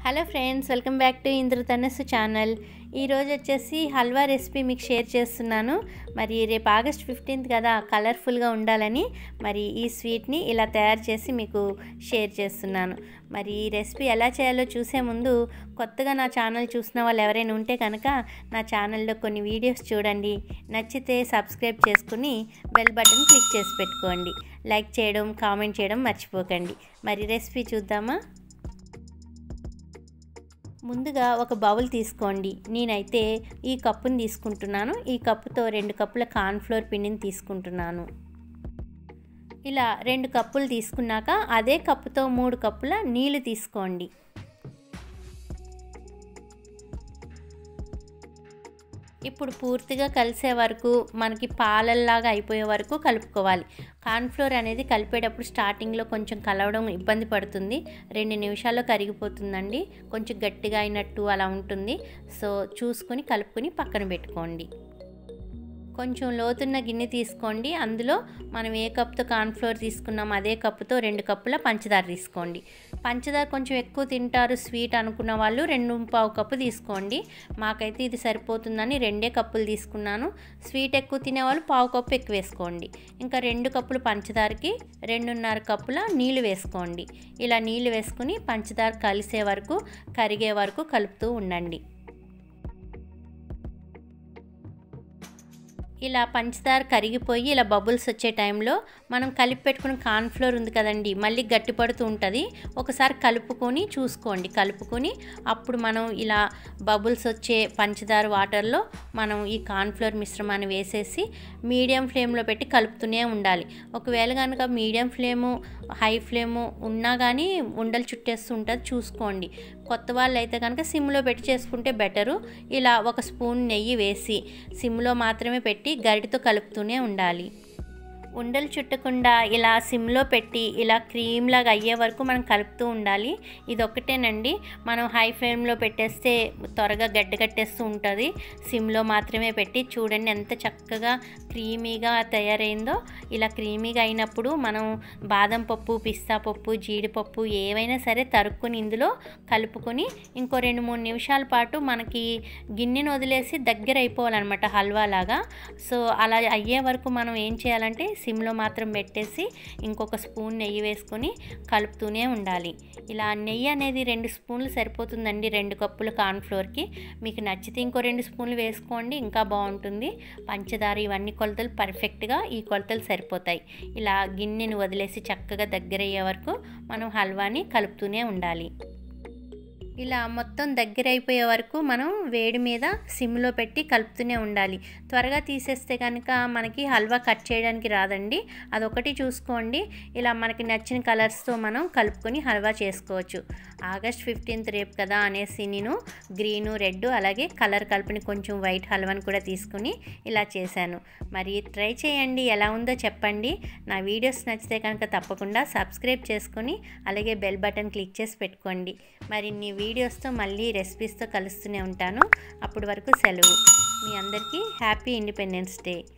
hello friends welcome back to Indradhanassu channel ఈరోజు వచ్చేసి halwa recipe మీకు షేర్ చేస్తున్నాను మరి రేపు ఆగస్ట్ ఫిఫ్టీన్త్ కదా కలర్ఫుల్గా ఉండాలని మరి ఈ స్వీట్ని ఇలా తయారు చేసి మీకు షేర్ చేస్తున్నాను మరి ఈ రెసిపీ ఎలా చేయాలో చూసే ముందు కొత్తగా నా ఛానల్ చూసిన వాళ్ళు ఎవరైనా ఉంటే కనుక నా ఛానల్లో కొన్ని వీడియోస్ చూడండి నచ్చితే సబ్స్క్రైబ్ చేసుకుని బెల్ బటన్ క్లిక్ చేసి పెట్టుకోండి లైక్ చేయడం కామెంట్ చేయడం మర్చిపోకండి మరి రెసిపీ చూద్దామా ముందుగా ఒక బౌల్ తీసుకోండి నేనైతే ఈ కప్పుని తీసుకుంటున్నాను ఈ కప్పుతో రెండు కప్పుల కార్న్ఫ్లోర్ పిండిని తీసుకుంటున్నాను ఇలా రెండు కప్పులు తీసుకున్నాక అదే కప్పుతో మూడు కప్పుల నీళ్లు తీసుకోండి ఇప్పుడు పూర్తిగా కలిసే వరకు మనకి పాలల్లాగా అయిపోయే వరకు కలుపుకోవాలి కార్న్ఫ్లోర్ అనేది కలిపేటప్పుడు స్టార్టింగ్లో కొంచెం కలవడం ఇబ్బంది పడుతుంది రెండు నిమిషాల్లో కరిగిపోతుందండి కొంచెం గట్టిగా అయినట్టు అలా ఉంటుంది సో చూసుకొని కలుపుకొని పక్కన పెట్టుకోండి కొంచెం లోతున్న గిన్నె తీసుకోండి అందులో మనం ఏ కప్తో కార్న్ఫ్లోర్ తీసుకున్నాం అదే కప్పుతో రెండు కప్పుల పంచదార తీసుకోండి పంచదార కొంచెం ఎక్కువ తింటారు స్వీట్ అనుకున్న వాళ్ళు రెండు పావు కప్పు తీసుకోండి మాకైతే ఇది సరిపోతుందని రెండే కప్పులు తీసుకున్నాను స్వీట్ ఎక్కువ తినేవాళ్ళు పావు కప్పు ఎక్కువ వేసుకోండి ఇంకా రెండు కప్పులు పంచదారకి రెండున్నర కప్పుల నీళ్ళు వేసుకోండి ఇలా నీళ్ళు వేసుకుని పంచదార కలిసే వరకు కరిగే వరకు కలుపుతూ ఉండండి ఇలా పంచదార కరిగిపోయి ఇలా బబుల్స్ వచ్చే టైంలో మనం కలిపి పెట్టుకున్న కార్న్ఫ్లోర్ ఉంది కదండి మళ్ళీ గట్టిపడుతూ ఉంటుంది ఒకసారి కలుపుకొని చూసుకోండి కలుపుకొని అప్పుడు మనం ఇలా బబుల్స్ వచ్చే పంచదార వాటర్లో మనం ఈ కార్న్ఫ్లోర్ మిశ్రమాన్ని వేసేసి మీడియం ఫ్లేమ్లో పెట్టి కలుపుతూనే ఉండాలి ఒకవేళ కనుక మీడియం ఫ్లేము హై ఫ్లేము ఉన్నా కానీ ఉండలు చుట్టేస్తూ ఉంటుంది చూసుకోండి కొత్త వాళ్ళు అయితే కనుక సిమ్లో పెట్టి చేసుకుంటే బెటరు ఇలా ఒక స్పూన్ నెయ్యి వేసి సిమ్లో మాత్రమే పెట్టి గరిటతో కలుపుతూనే ఉండాలి ఉండలు చుట్టకుండా ఇలా సిమ్లో పెట్టి ఇలా క్రీమ్ లాగా అయ్యే వరకు మనం కలుపుతూ ఉండాలి ఇది ఒకటేనండి మనం హై ఫ్లేమ్లో పెట్టేస్తే త్వరగా గడ్డ కట్టేస్తూ ఉంటుంది సిమ్లో మాత్రమే పెట్టి చూడండి ఎంత చక్కగా క్రీమీగా తయారైందో ఇలా క్రీమీగా అయినప్పుడు మనం బాదం పప్పు పిస్తా పప్పు జీడిపప్పు ఏవైనా సరే తరుక్కుని ఇందులో కలుపుకొని ఇంకో రెండు మూడు నిమిషాల పాటు మనకి గిన్నెను వదిలేసి దగ్గర అయిపోవాలన్నమాట హల్వా లాగా సో అలా అయ్యే వరకు మనం ఏం చేయాలంటే సిమ్లో మాత్రం పెట్టేసి ఇంకొక స్పూన్ నెయ్యి వేసుకొని కలుపుతూనే ఉండాలి ఇలా నెయ్యి అనేది రెండు స్పూన్లు సరిపోతుందండి రెండు కప్పుల కార్న్ఫ్లోర్కి మీకు నచ్చితే ఇంకో రెండు స్పూన్లు వేసుకోండి ఇంకా బాగుంటుంది పంచదార ఇవన్నీ కొలతలు పర్ఫెక్ట్గా ఈ కొలతలు సరిపోతాయి ఇలా గిన్నెను వదిలేసి చక్కగా దగ్గర అయ్యే వరకు మనం హల్వాని కలుపుతూనే ఉండాలి ఇలా మొత్తం దగ్గర అయిపోయే వరకు మనం వేడి మీద సిమ్లో పెట్టి కలుపుతూనే ఉండాలి త్వరగా తీసేస్తే కనుక మనకి హల్వా కట్ చేయడానికి రాదండి అదొకటి చూసుకోండి ఇలా మనకి నచ్చిన కలర్స్తో మనం కలుపుకొని హల్వా చేసుకోవచ్చు ఆగస్ట్ ఫిఫ్టీన్త్ రేపు కదా అనేసి నేను గ్రీను రెడ్ అలాగే కలర్ కలిపిన కొంచెం వైట్ హల్వాని కూడా తీసుకుని ఇలా చేశాను మరి ట్రై చేయండి ఎలా ఉందో చెప్పండి నా వీడియోస్ నచ్చితే కనుక తప్పకుండా సబ్స్క్రైబ్ చేసుకొని అలాగే బెల్ బటన్ క్లిక్ చేసి పెట్టుకోండి మరి నీ వీడియోస్తో మళ్ళీ రెసిపీస్తో కలుస్తూనే ఉంటాను అప్పటి వరకు సెలవు మీ అందరికీ హ్యాపీ ఇండిపెండెన్స్ డే